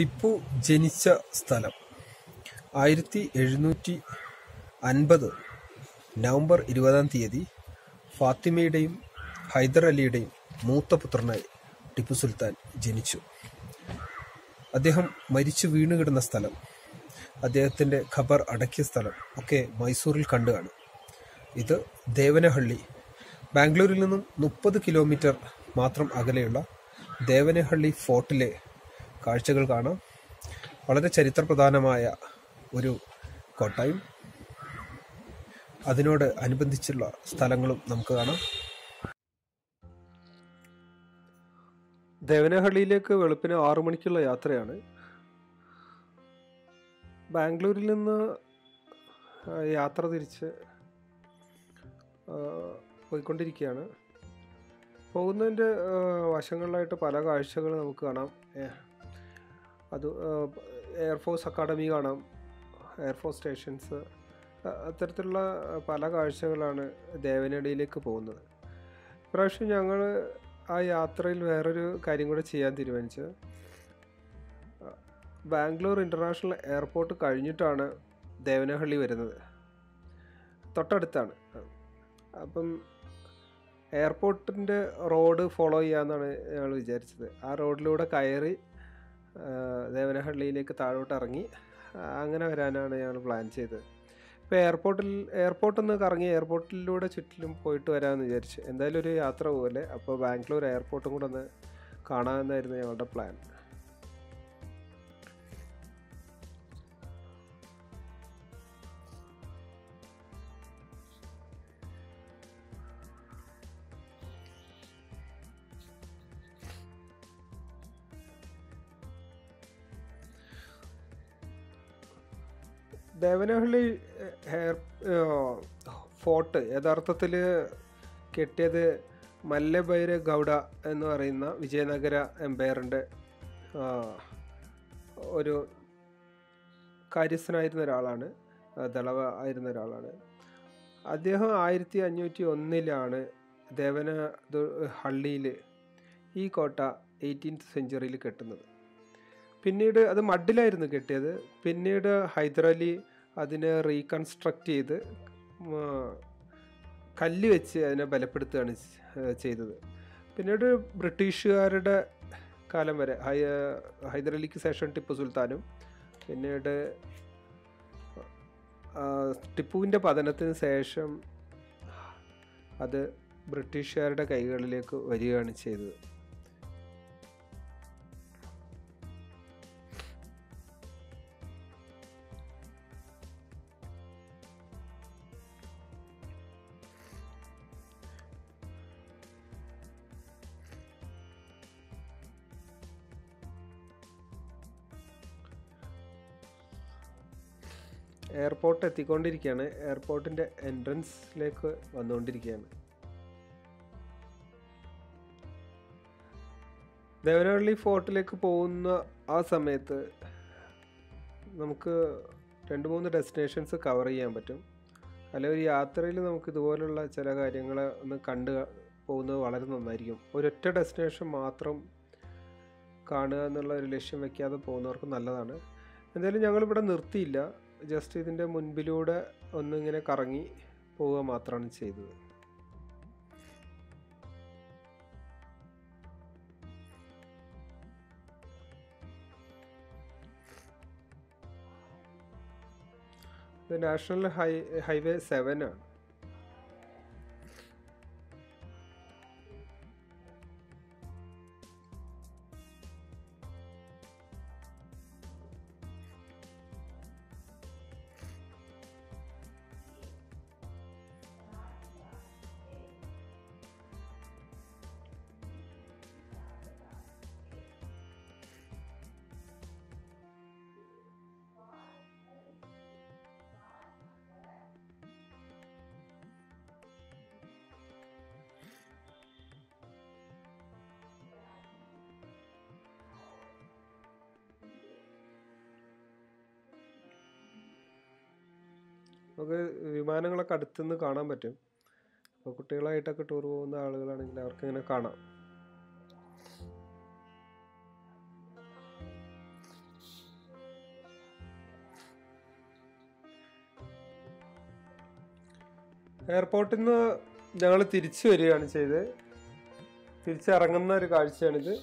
ടിപ്പു ജനിച്ച സ്ഥലം ആയിരത്തി എഴുന്നൂറ്റി അൻപത് നവംബർ ഇരുപതാം തീയതി ഫാത്തിമയുടെയും ഹൈദർ അലിയുടെയും മൂത്ത പുത്രനായി ടിപ്പു സുൽത്താൻ ജനിച്ചു അദ്ദേഹം മരിച്ചു വീണുകിടന്ന സ്ഥലം അദ്ദേഹത്തിന്റെ ഖബർ അടക്കിയ സ്ഥലം ഒക്കെ മൈസൂരിൽ കണ്ടു കാണും ഇത് ദേവനഹള്ളി ബാംഗ്ലൂരിൽ നിന്നും മുപ്പത് കിലോമീറ്റർ മാത്രം അകലെയുള്ള ദേവനഹള്ളി ഫോർട്ടിലെ കാഴ്ചകൾ കാണാം വളരെ ചരിത്രപ്രധാനമായ ഒരു കോട്ടയും അതിനോട് അനുബന്ധിച്ചുള്ള സ്ഥലങ്ങളും നമുക്ക് കാണാം ദേവനഹള്ളിയിലേക്ക് വെളുപ്പിന് ആറു മണിക്കുള്ള യാത്രയാണ് ബാംഗ്ലൂരിൽ നിന്ന് ആ, യാത്ര തിരിച്ച് ആ, പോയിക്കൊണ്ടിരിക്കുകയാണ് പോകുന്നതിൻ്റെ ആ, വശങ്ങളിലായിട്ട് പല കാഴ്ചകൾ നമുക്ക് കാണാം ഏ, അത് ആ, എയർഫോഴ്സ് അക്കാഡമി കാണാം എയർഫോഴ്സ് സ്റ്റേഷൻസ് അ- അത്തരത്തിലുള്ള പല കാഴ്ചകളാണ് ദേവനടിയിലേക്ക് പോകുന്നത് ഇപ്രാവശ്യം ഞങ്ങൾ ആ യാത്രയിൽ വേറൊരു കാര്യം കൂടെ ചെയ്യാൻ തീരുമാനിച്ചത് ബാംഗ്ലൂർ ഇൻ്റർനാഷണൽ എയർപോർട്ട് കഴിഞ്ഞിട്ടാണ് ദേവനഹള്ളി വരുന്നത് തൊട്ടടുത്താണ് അപ്പം എയർപോർട്ടിൻ്റെ റോഡ് ഫോളോ ചെയ്യാമെന്നാണ് ഞങ്ങൾ വിചാരിച്ചത് ആ റോഡിലൂടെ കയറി ആ, ദേവനഹള്ളിയിലേക്ക് താഴോട്ട് ഇറങ്ങി ആ, അങ്ങനെ വരാനാണ് ഞങ്ങൾ പ്ലാൻ ചെയ്തത് ഇപ്പോൾ എയർപോർട്ടിൽ എയർപോർട്ടിൽ നിന്ന് കറങ്ങി എയർപോർട്ടിലൂടെ ചുറ്റിലും പോയിട്ട് വരാമെന്ന് വിചാരിച്ചു എന്തായാലും ഒരു യാത്ര പോലെ അപ്പോൾ ബാംഗ്ലൂർ എയർപോർട്ടും കൂടെ ഒന്ന് കാണാമെന്നായിരുന്നു ഞങ്ങളുടെ പ്ലാൻ ദേവനഹള്ളി ഹെയർ ഫോർട്ട് യഥാർത്ഥത്തിൽ കെട്ടിയത് മല്ലഭൈര ഗൗഡ എന്ന് പറയുന്ന വിജയനഗര എംപയറിൻ്റെ ഒരു കാര്യസ്ഥനായിരുന്ന ഒരാളാണ് ആ, ദളവ ആയിരുന്ന ഒരാളാണ് അദ്ദേഹം ആയിരത്തി അഞ്ഞൂറ്റി ഒന്നിലാണ് ദേവന ഹള്ളിയിൽ ഈ കോട്ട എയ്റ്റീൻത്ത് സെഞ്ചുറിയിൽ കെട്ടുന്നത് പിന്നീട് അത് മഡിലായിരുന്നു കെട്ടിയത് പിന്നീട് ഹൈദരലി അതിനെ റീകൺസ്ട്രക്ട് ചെയ്ത് ഉം, കല്ല് വെച്ച് അതിനെ ബലപ്പെടുത്തുകയാണ് ചെ- ചെയ്തത് പിന്നീട് ബ്രിട്ടീഷുകാരുടെ കാലം വരെ ഹൈ ഹൈദരലിക്ക് ശേഷം ടിപ്പു സുൽത്താനും പിന്നീട് ആ, ടിപ്പുവിൻ്റെ പതനത്തിന് ശേഷം അത് ബ്രിട്ടീഷുകാരുടെ കൈകളിലേക്ക് വരികയാണ് ചെയ്തത് എയർപോർട്ട് എത്തിക്കൊണ്ടിരിക്കുകയാണ് എയർപോർട്ടിൻ്റെ എൻട്രൻസിലേക്ക് വന്നുകൊണ്ടിരിക്കുകയാണ് ദേവനഹള്ളി ഫോർട്ടിലേക്ക് പോകുന്ന ആ സമയത്ത് നമുക്ക് രണ്ട് മൂന്ന് ഡെസ്റ്റിനേഷൻസ് കവർ ചെയ്യാൻ പറ്റും അല്ലെ ഒരു യാത്രയിൽ നമുക്ക് ഇതുപോലുള്ള ചില കാര്യങ്ങൾ ഒന്ന് കണ്ട് പോകുന്നത് വളരെ നന്നായിരിക്കും ഒരൊറ്റ ഡെസ്റ്റിനേഷൻ മാത്രം കാണുക എന്നുള്ള ഒരു ലക്ഷ്യം വെക്കാതെ പോകുന്നവർക്ക് നല്ലതാണ് എന്തായാലും ഞങ്ങളിവിടെ നിർത്തിയില്ല ജസ്റ്റ് ഇതിൻ്റെ മുൻപിലൂടെ ഒന്നിങ്ങനെ കറങ്ങി പോവുക മാത്രമാണ് ചെയ്തത് ഇത് നാഷണൽ ഹൈ ഹൈവേ സെവൻ ആണ് നമുക്ക് വിമാനങ്ങളൊക്കെ അടുത്തുനിന്ന് കാണാൻ പറ്റും അപ്പോൾ കുട്ടികളായിട്ടൊക്കെ ടൂർ പോകുന്ന ആളുകളാണെങ്കിൽ അവർക്ക് ഇങ്ങനെ കാണാം എയർപോർട്ടിൽ നിന്ന് ഞങ്ങൾ തിരിച്ചു വരികയാണ് ചെയ്തത് തിരിച്ചിറങ്ങുന്ന ഒരു കാഴ്ചയാണിത്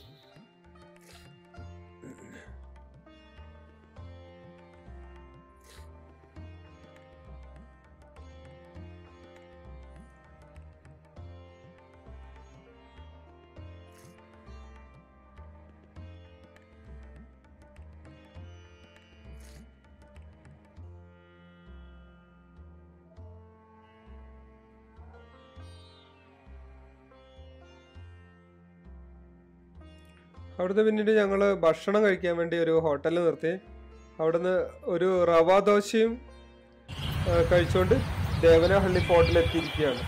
അവിടുന്ന് പിന്നീട് ഞങ്ങൾ ഭക്ഷണം കഴിക്കാൻ വേണ്ടി ഒരു ഹോട്ടലിൽ നിർത്തി അവിടുന്ന് ഒരു റവ ദോശയും ആ, കഴിച്ചുകൊണ്ട് ദേവനഹള്ളി ഫോർട്ടിൽ എത്തിയിരിക്കുകയാണ്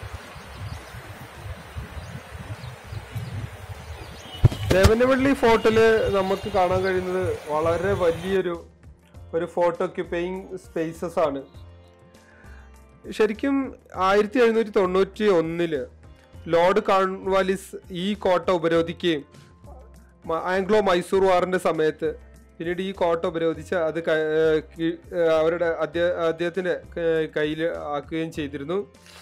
ദേവനഹള്ളി ഫോർട്ടിൽ നമുക്ക് കാണാൻ കഴിയുന്നത് വളരെ വലിയൊരു ഒരു ഫോട്ടോ ഒക്യുപ്പയിങ് സ്പേസസ് ആണ് ശരിക്കും ആയിരത്തി എഴുന്നൂറ്റി തൊണ്ണൂറ്റി ഒന്നില് ലോർഡ് കാൺവാലിസ് ഈ കോട്ട ഉപരോധിക്കുകയും മ- ആംഗ്ലോ മൈസൂർ വാറിന്റെ സമയത്ത് പിന്നീട് ഈ കോട്ട ഉപരോധിച്ച് അത് ക- ഏഹ് കീ- ഏഹ് അവരുടെ അദ്ദേഹ അദ്ദേഹത്തിന്റെ കയ്യിൽ ആക്കുകയും ചെയ്തിരുന്നു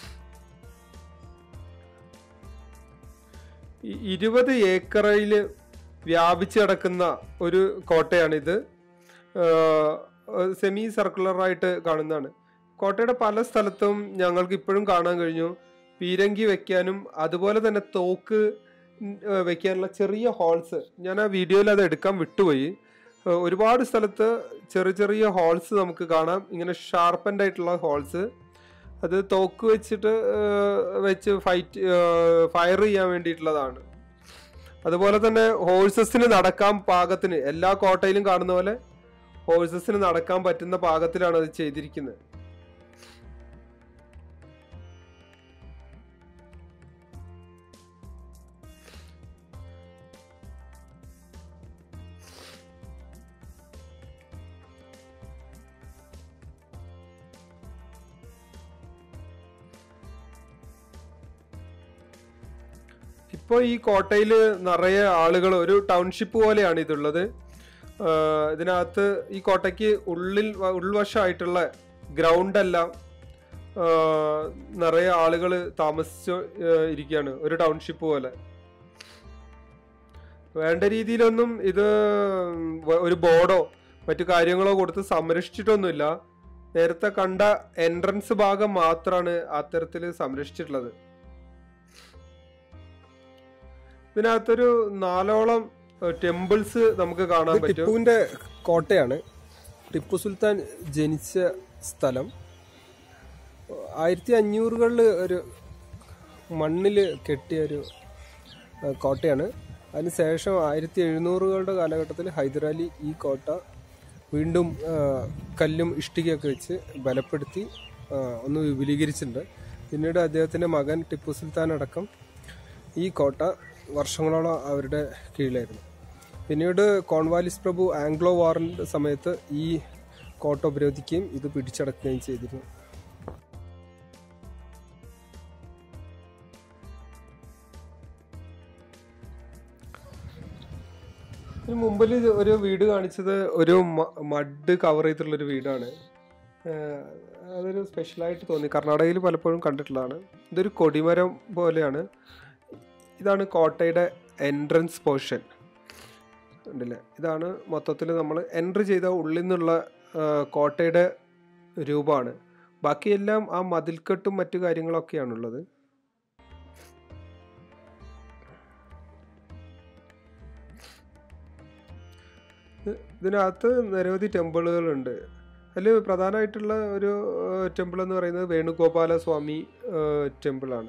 ഇ- ഇരുപത് ഏക്കറയിൽ വ്യാപിച്ച് കിടക്കുന്ന ഒരു കോട്ടയാണിത് സെമി സർക്കുലറായിട്ട് കാണുന്നതാണ് കോട്ടയുടെ പല സ്ഥലത്തും ഞങ്ങൾക്ക് ഇപ്പോഴും കാണാൻ കഴിഞ്ഞു പീരങ്കി വെക്കാനും അതുപോലെ തന്നെ തോക്ക് ഉം, ഏഹ് വെക്കാനുള്ള ചെറിയ ഹോൾസ് ഞാൻ ആ വീഡിയോയിൽ അത് എടുക്കാൻ വിട്ടുപോയി ഏഹ് ഒരുപാട് സ്ഥലത്ത് ചെറിയ ചെറിയ ഹോൾസ് നമുക്ക് കാണാം ഇങ്ങനെ ഷാർപ്പൻഡ് ആയിട്ടുള്ള ഹോൾസ് അത് തോക്ക് വെച്ചിട്ട് ഏഹ് വെച്ച് ഫൈറ്റ് ഫയർ ചെയ്യാൻ വേണ്ടിയിട്ടുള്ളതാണ് അതുപോലെ തന്നെ ഹോഴ്സസിന് നടക്കാൻ പാകത്തിന് എല്ലാ കോട്ടയിലും കാണുന്ന പോലെ ഹോഴ്സസിന് നടക്കാൻ പറ്റുന്ന പാകത്തിലാണ് അത് ചെയ്തിരിക്കുന്നത് ഇപ്പോൾ ഈ കോട്ടയിൽ നിറയെ ആളുകൾ ഒരു ടൗൺഷിപ്പ് പോലെയാണ് ഇതുള്ളത് ആഹ് ഇതിനകത്ത് ഈ കോട്ടയ്ക്ക് ഉള്ളിൽ വ- ഉൾവശമായിട്ടുള്ള ഗ്രൗണ്ട് എല്ലാം ആഹ് നിറയെ ആളുകൾ താമസിച്ച് ആഹ് ഇരിക്കുകയാണ് ഒരു ടൗൺഷിപ്പ് പോലെ വേണ്ട രീതിയിലൊന്നും ഇത് വ- ഒരു ബോർഡോ മറ്റു കാര്യങ്ങളോ കൊടുത്ത് സംരക്ഷിച്ചിട്ടൊന്നുമില്ല നേരത്തെ കണ്ട എൻട്രൻസ് ഭാഗം മാത്രമാണ് അത്തരത്തിൽ സംരക്ഷിച്ചിട്ടുള്ളത് ഇതിനകത്തൊരു നാലോളം ടെമ്പിൾസ് നമുക്ക് കാണാൻ പറ്റും ടിപ്പുവിന്റെ കോട്ടയാണ് ടിപ്പു സുൽത്താൻ ജനിച്ച സ്ഥലം ആയിരത്തി അഞ്ഞൂറുകളിൽ ഒരു മണ്ണിൽ കെട്ടിയ ഒരു ആ, കോട്ടയാണ് അതിനുശേഷം ആയിരത്തി എഴുന്നൂറുകളുടെ കാലഘട്ടത്തിൽ ഹൈദരാലി ഈ കോട്ട വീണ്ടും ആ, കല്ലും ഇഷ്ടികയൊക്കെ വെച്ച് ബലപ്പെടുത്തി ആ, ഒന്ന് വിപുലീകരിച്ചിട്ടുണ്ട് പിന്നീട് അദ്ദേഹത്തിൻ്റെ മകൻ ടിപ്പു സുൽത്താൻ അടക്കം ഈ കോട്ട വർഷങ്ങളോളം അവരുടെ കീഴിലായിരുന്നു പിന്നീട് കോൺവാലിസ് പ്രഭു ആംഗ്ലോ വാറിൻ്റെ സമയത്ത് ഈ കോട്ട ഉപരോധിക്കുകയും ഇത് പിടിച്ചടക്കുകയും ചെയ്തിരുന്നു ഇതിന് മുമ്പിൽ ഇത് ഒരു വീട് കാണിച്ചത് ഒരു മഡ് കവർ ചെയ്തിട്ടുള്ള ഒരു വീടാണ് ഏഹ് അതൊരു സ്പെഷ്യലായിട്ട് തോന്നി കർണാടകയിൽ പലപ്പോഴും കണ്ടിട്ടുള്ളതാണ് ഇതൊരു കൊടിമരം പോലെയാണ് ഇതാണ് കോട്ടയുടെ എൻട്രൻസ് പോർഷൻ ഉണ്ടല്ലേ ഇതാണ് മൊത്തത്തിൽ നമ്മൾ എൻട്രി ചെയ്ത ഉള്ളിൽ നിന്നുള്ള ഏഹ് കോട്ടയുടെ രൂപമാണ് ബാക്കിയെല്ലാം ആ മതിൽക്കെട്ടും മറ്റു കാര്യങ്ങളൊക്കെയാണുള്ളത് ഇത് ഇതിനകത്ത് നിരവധി ടെമ്പിളുകളുണ്ട് അതിൽ പ്രധാനമായിട്ടുള്ള ഒരു ടെമ്പിൾ എന്ന് പറയുന്നത് വേണുഗോപാല സ്വാമി ടെമ്പിളാണ്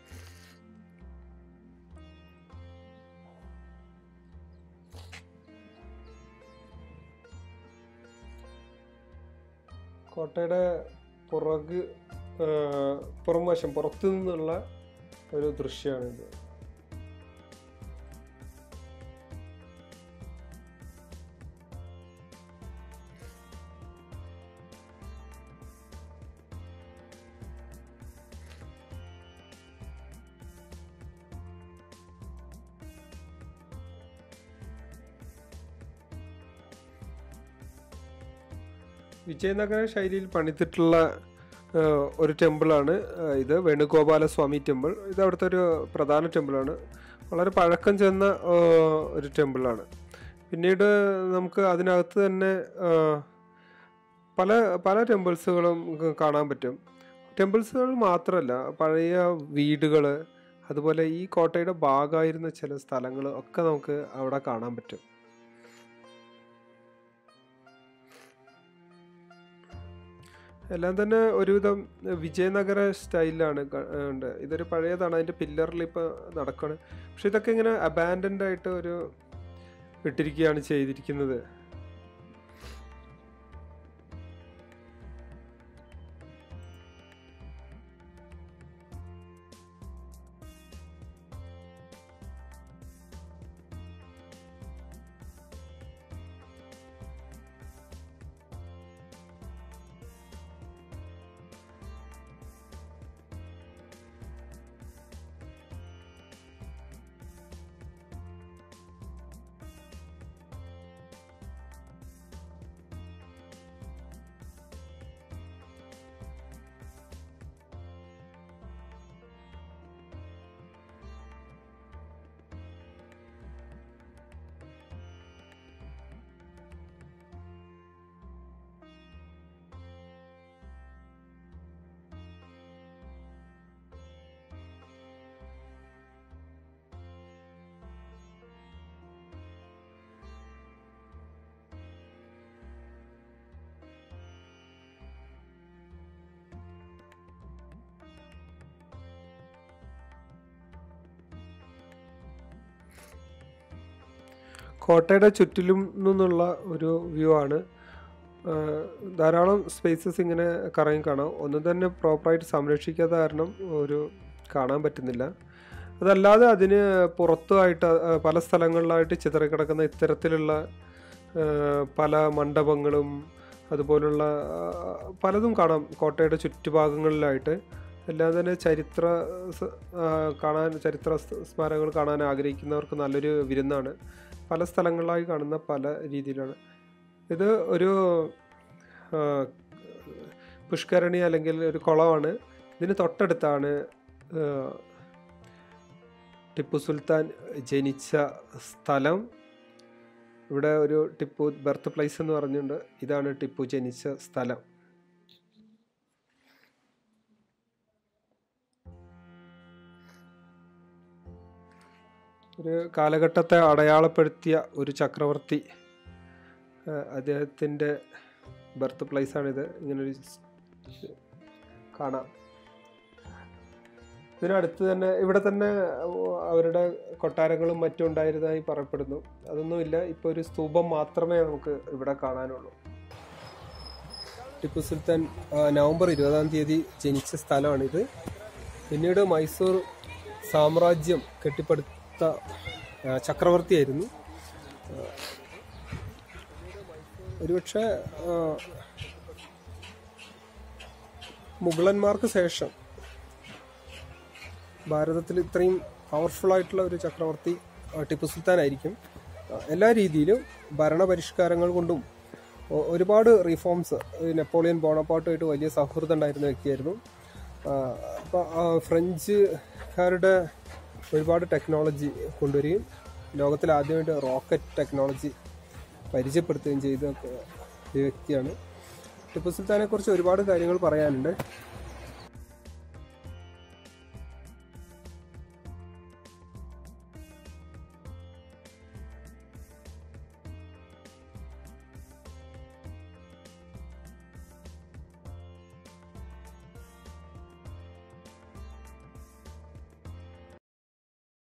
കോട്ടയുടെ പുറക് ആ, പുറം വശം പുറത്തു നിന്നുള്ള ഒരു ദൃശ്യമാണിത് വിജയനഗര ശൈലിയിൽ പണിതിട്ടുള്ള ഏഹ്, ഒരു ടെമ്പിളാണ് ഏഹ്, ഇത് വേണുഗോപാലസ്വാമി ടെമ്പിൾ ഇത് അവിടുത്തെ ഒരു പ്രധാന ടെമ്പിളാണ് വളരെ പഴക്കം ചെന്ന ഏഹ്, ഒരു ടെമ്പിളാണ് പിന്നീട് നമുക്ക് അതിനകത്ത് തന്നെ ഏഹ്, പല പല ടെമ്പിൾസുകളും ക- കാണാൻ പറ്റും ടെമ്പിൾസുകൾ മാത്രമല്ല പഴയ വീടുകൾ അതുപോലെ ഈ കോട്ടയുടെ ഭാഗമായിരുന്ന ചില സ്ഥലങ്ങൾ ഒക്കെ നമുക്ക് അവിടെ കാണാൻ പറ്റും എല്ലാം തന്നെ ഒരുവിധം വിജയനഗര സ്റ്റൈലിലാണ് ക- ഉണ്ട് ഇതൊരു പഴയതാണ് അതിൻ്റെ പില്ലറിൽ ഇപ്പോൾ നടക്കുകയാണ് പക്ഷെ ഇതൊക്കെ ഇങ്ങനെ അബാൻഡൻഡ് ആയിട്ട് ഒരു ഇട്ടിരിക്കുകയാണ് ചെയ്തിരിക്കുന്നത് കോട്ടയുടെ ചുറ്റിലും നിന്നുള്ള ഒരു വ്യൂ ആണ് ആ, ധാരാളം സ്പേസസ് ഇങ്ങനെ കറങ്ങി കാണാം ഒന്നും തന്നെ പ്രോപ്പറായിട്ട് സംരക്ഷിക്കാത്ത കാരണം ഒരു കാണാൻ പറ്റുന്നില്ല അതല്ലാതെ അതിന് പുറത്തുമായിട്ട് ആ, പല സ്ഥലങ്ങളിലായിട്ട് ചിതറിക്കിടക്കുന്ന ഇത്തരത്തിലുള്ള ആ, പല മണ്ഡപങ്ങളും അതുപോലുള്ള ആ, പലതും കാണാം കോട്ടയുടെ ചുറ്റുഭാഗങ്ങളിലായിട്ട് എല്ലാം തന്നെ ചരിത്ര സ- ആ, കാണാൻ ചരിത്ര സ് സ്മാരകങ്ങൾ കാണാൻ ആഗ്രഹിക്കുന്നവർക്ക് നല്ലൊരു വിരുന്നാണ് പല സ്ഥലങ്ങളിലായി കാണുന്ന പല രീതിയിലാണ് ഇത് ഒരു ആ, പുഷ്കരണി അല്ലെങ്കിൽ ഒരു കുളമാണ് ഇതിന് തൊട്ടടുത്താണ് ആ, ടിപ്പു സുൽത്താൻ ജനിച്ച സ്ഥലം ഇവിടെ ഒരു ടിപ്പു ബർത്ത് പ്ലേസ് എന്ന് പറഞ്ഞുകൊണ്ട് ഇതാണ് ടിപ്പു ജനിച്ച സ്ഥലം ഒരു കാലഘട്ടത്തെ അടയാളപ്പെടുത്തിയ ഒരു ചക്രവർത്തി ആ, അദ്ദേഹത്തിൻ്റെ ബർത്ത് പ്ലേസാണിത് ഇങ്ങനൊരു സ് കാണാം ഇതിനടുത്ത് തന്നെ ഇവിടെ തന്നെ അവരുടെ കൊട്ടാരങ്ങളും മറ്റും ഉണ്ടായിരുന്നതായി പറയപ്പെടുന്നു അതൊന്നുമില്ല ഇപ്പോൾ ഒരു സ്തൂപം മാത്രമേ നമുക്ക് ഇവിടെ കാണാനുള്ളൂ ടിപ്പു സുൽത്താൻ ആ, നവംബർ ഇരുപതാം തീയതി ജനിച്ച സ്ഥലമാണിത് പിന്നീട് മൈസൂർ സാമ്രാജ്യം കെട്ടിപ്പടുത്ത ആ, ചക്രവർത്തിയായിരുന്നു ആ, ഒരുപക്ഷെ ആ, മുഗളന്മാർക്ക് ശേഷം ഭാരതത്തിൽ ഇത്രയും പവർഫുൾ ആയിട്ടുള്ള ഒരു ചക്രവർത്തി ആ, ടിപ്പു സുൽത്താൻ ആയിരിക്കും ആ, എല്ലാ രീതിയിലും ഭരണപരിഷ്കാരങ്ങൾ കൊണ്ടും ഒ- ഒരുപാട് റീഫോംസ് നെപ്പോളിയൻ ബോണപ്പാട്ടുമായിട്ട് വലിയ സൗഹൃദം ഉണ്ടായിരുന്ന വ്യക്തിയായിരുന്നു അപ്പോൾ ഫ്രഞ്ചുകാരുടെ ഒരുപാട് ടെക്നോളജി കൊണ്ടുവരികയും ലോകത്തിൽ ആദ്യമായിട്ട് റോക്കറ്റ് ടെക്നോളജി പരിചയപ്പെടുത്തുകയും ചെയ്ത ഒരു വ്യക്തിയാണ് ടിപ്പു സുൽത്താനെ കുറിച്ച് ഒരുപാട് കാര്യങ്ങൾ പറയാനുണ്ട്